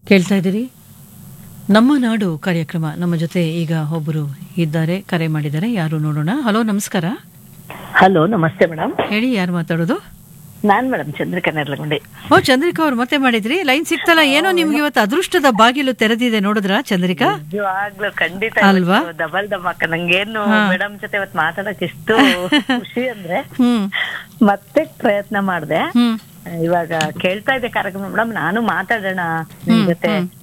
ಕೇಳ್ತಾ ಇದ್ದೀರಿ ನಮ್ಮ ನಾಡು ಕಾರ್ಯಕ್ರಮ ನಮ್ಮ ಜೊತೆ ಈಗ ಒಬ್ಬರು ಇದ್ದಾರೆ ಕರೆ ಮಾಡಿದ್ದಾರೆ ಯಾರು ನೋಡೋಣ ಹಲೋ ನಮಸ್ಕಾರ ಹಲೋ ನಮಸ್ತೆ ಮೇಡಮ್ ಹೇಳಿ ಯಾರು ಮಾತಾಡೋದು ನಾನ್ ಮೇಡಮ್ ಚಂದ್ರಿಕಾ ನೆರ್ಲಗುಂಡಿ ಓ ಚಂದ್ರಿಕಾ ಅವ್ರು ಮತ್ತೆ ಮಾಡಿದ್ರಿ ಲೈನ್ ಸಿಕ್ತಲ್ಲ ಏನೋ ನಿಮ್ಗೆ ಇವತ್ತು ಅದೃಷ್ಟದ ಬಾಗಿಲು ತೆರೆದಿದೆ ನೋಡಿದ್ರಾ ಚಂದ್ರಿಕಾ ನಿಜವಾಗ್ಲೂ ಖಂಡಿತ ಅಲ್ವಾ? ಡಬಲ್ ದಮ್ಮಕ್ಕ ನಂಗೇನು ಮೇಡಮ್ ಜೊತೆ ಇವತ್ತು ಮಾತಾಡಕ್ ಎಷ್ಟು ಖುಷಿ ಅಂದ್ರೆ ಹ್ಮ್ ಮತ್ತೆ ಪ್ರಯತ್ನ ಮಾಡ್ದೆ ಹ್ಮ್ ಇವಾಗ ಕೇಳ್ತಾ ಇದ್ದೆ ಕಾರ್ಯಕ್ರಮ ಮೇಡಮ್ ನಾನು ಮಾತಾಡೋಣ ನಿಮ್ ಜೊತೆ